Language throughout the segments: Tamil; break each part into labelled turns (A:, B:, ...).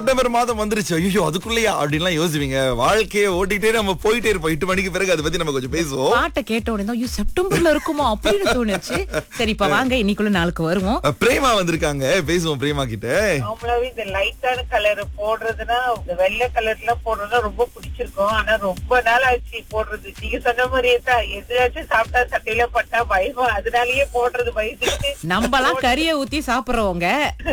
A: செப்டம்பர் மாதம் வந்துருச்சு ஐயோ அதுக்குள்ளேயா அப்படின்லாம் யோசிப்பீங்க வாழ்க்கையை ஓட்டிட்டே நம்ம போயிட்டே இருப்போம் எட்டு மணிக்கு பிறகு அதை பத்தி நம்ம கொஞ்சம் பேசுவோம்
B: பாட்டை கேட்ட உடனே தான், ஐயோ செப்டம்பர்ல இருக்குமோ அப்படின்னு தோணுச்சு சரி இப்ப வாங்க இன்னைக்குள்ள நாளுக்கு வருவோம்
A: அஹ், பிரேமா வந்திருக்காங்க பேசுவோம் பிரேமா கிட்ட
C: நார்மலாவே இந்த லைட்டான கலர் போடுறதுன்னா இந்த வெள்ளை கலர்ல போடுறதுனா ரொம்ப பிடிச்சிருக்கும் ஆனா ரொம்ப நாள் ஆச்சு போடுறது நீங்க சொன்ன மாதிரியே தான் எதாச்சும் சாப்பிட்டா சட்டையில பட்டா பயம் அதனாலயே போடுறது பயந்துட்டு
B: நம்மலாம் கறிய ஊத்தி சாப்பிடுறவங்க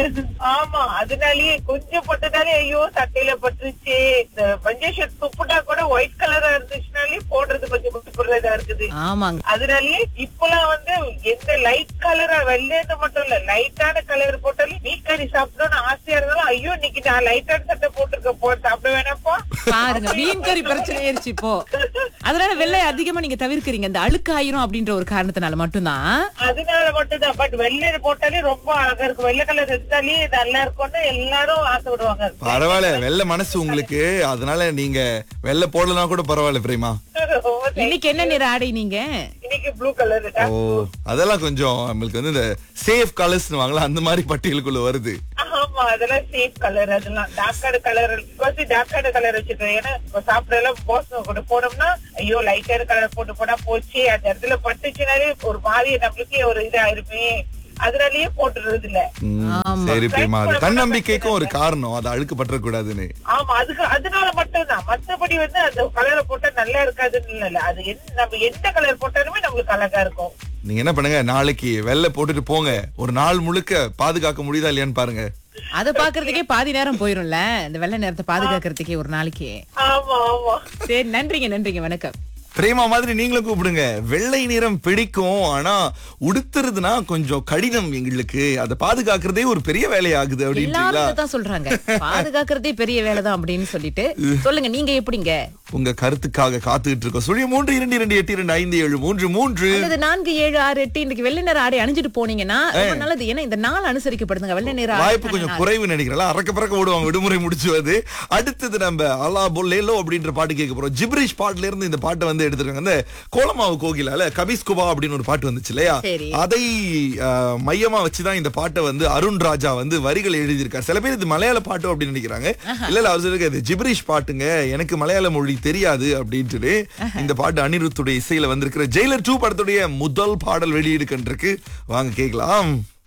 C: ஆமா அதனாலயே கொஞ்சம் பட்டதாலே ஐயோ சட்டையில பட்டுருச்சு இந்த பஞ்சேஷன் துப்புட்டா கூட ஒயிட் கலரா இருந்துச்சுனாலே போடுறது கொஞ்சம் பயப்படுறதா இருக்குது
B: ஆமாங்க
C: அதனாலயே இப்பெல்லாம் வந்து எந்த லைட் கலரா வெள்ளைன்னு மட்டும் இல்ல லைட்டான கலர் போட்டாலும் மீன் கறி சாப்பிடணும்னு ஆசையா இருந்தாலும் ஐயோ இன்னைக்கு நான் லைட்டான சட்டை போட்டிருக்க போ சாப்பிட வேணாப்பா
B: பாருங்க மீன் கறி பிரச்சனை ஆயிருச்சு இப்போ அதனால வெள்ளை அதிகமா நீங்க தவிர்க்கிறீங்க இந்த அழுக்காயிரும் அப்படின்ற ஒரு காரணத்தினால மட்டும்தான்
C: அதனால மட்டும்தான் பட் வெள்ளை போட்டாலே ரொம்ப அழகா இருக்கும் வெள்ளை கலர் இருந்தாலே நல்லா இருக்கும்னு எல்லாரும் ஆசைப்படுவாங்க
A: பரவாயில்ல வெள்ளை மனசு உங்களுக்கு அதனால நீங்க வெள்ளை போடலனா கூட பரவாயில்ல பிரேமா
C: ரொம்ப thank
B: இன்னைக்கு என்ன நிற ஆடை நீங்க
C: இன்னைக்கு ப்ளூ கலர்
A: ஓ அதெல்லாம் கொஞ்சம் நம்மளுக்கு வந்து இந்த சேஃப் கலர்ஸ் வாங்கலாம் அந்த மாதிரி பட்டியலுக்குள்ள வருது
C: ஆமா அதெல்லாம் சேஃப் கலர் அதெல்லாம் டார்க்கான கலர் ஃபர்ஸ்ட் டார்க்கான கலர் வச்சிருக்கேன் ஏன்னா இப்ப சாப்பிட எல்லாம் போஸ் கூட போனோம்னா ஐயோ லைட்டான கலர் போட்டு போனா போச்சு அந்த இடத்துல பட்டுச்சுனாலே ஒரு மாதிரி நம்மளுக்கே ஒரு இதாயிருமே அதனாலயே போட்டுறது இல்ல
A: ம்,
B: ஆமா.
A: சரி பிரேமா அது தன்னம்பிக்கைக்கும் ஒரு காரணம் அது அழுக்கு பற்றக்கூடாதுன்னு
C: ஆமா அதுக்கு அதனால மட்டும்தான் மத்தபடி வந்து அந்த கலரை போட்டா நல்லா இருக்காதுன்னு இல்ல அது எந்த- நம்ம எந்த கலர் போட்டாலுமே நம்மளுக்கு அழகா இருக்கும்
A: நீங்க என்ன பண்ணுங்க நாளைக்கு வெள்ளை போட்டுட்டு போங்க ஒரு நாள் முழுக்க பாதுகாக்க முடியுதா இல்லையான்னு பாருங்க
B: அதை பாக்குறதுக்கே பாதி நேரம் போயிரும்ல இந்த வெள்ளை நேரத்தை பாதுகாக்கிறதுக்கே ஒரு நாளைக்கு
C: ஆமா ஆமா
B: சரி நன்றிங்க நன்றிங்க வணக்கம்
A: பிரேமா மாதிரி நீங்களும் கூப்பிடுங்க வெள்ளை நிறம் பிடிக்கும் ஆனா உடுத்துறதுனா கொஞ்சம் கடினம் எங்களுக்கு அதை பாதுகாக்கிறதே ஒரு பெரிய வேலையாகுது
B: எல்லாரும்
A: அப்படின்றீங்களா
B: இதைத்தான் சொல்றாங்க பாதுகாக்கிறதே பெரிய வேலைதான் அப்படின்னு சொல்லிட்டு சொல்லுங்க நீங்க எப்படிங்க
A: உங்க கருத்துக்காக காத்துக்கிட்டு இருக்கோம் சுழிய மூன்று இரண்டு இரண்டு எட்டு இரண்டு ஐந்து ஏழு மூன்று மூன்று
B: அல்லது நான்கு ஏழு ஆறு எட்டு இன்னைக்கு வெள்ளை நேர ஆடை அணிஞ்சிட்டு போனீங்கன்னா ரொம்ப நல்லது ஏன்னா இந்த நாள் அனுசரிக்கப்படுதுங்க வெள்ளை நேர ஆடை
A: வாய்ப்பு கொஞ்சம் குறைவு நினைக்கிறேன் அறக்க பறக்க ஓடுவாங்க விடுமுறை முடிச்சுவது அடுத்தது நம்ம அலா பொல்லேலோ அப்படின்ற பாட்டு கேட்க போறோம் ஜிப்ரிஷ் பாட்டுல இருந்து இந்த பாட்டை வந்து எடுத்திருக்காங்க இந்த கோலமாவு கோகிலால கபிஸ் குபா அப்படின்னு ஒரு பாட்டு வந்துச்சு இல்லையா
B: சரி.
A: அதை அஹ், மையமா வச்சுதான் இந்த பாட்டை வந்து அருண் ராஜா வந்து வரிகள் எழுதியிருக்காரு சில பேர் இது மலையாள பாட்டு அப்படின்னு நினைக்கிறாங்க இல்ல இல்ல அவர் சொல்லிருக்காரு இது ஜிப்ரிஷ் பாட்டுங்க எனக்கு மலையாள மொழி தெரியாது அப்படின்ட்டு இந்த பாட்டு அனிருத்துடைய இசையில வந்திருக்கிற ஜெயிலர் டூ படத்துடைய முதல் பாடல் வெளியீடு கண்டிருக்கு வாங்க கேட்கலாம்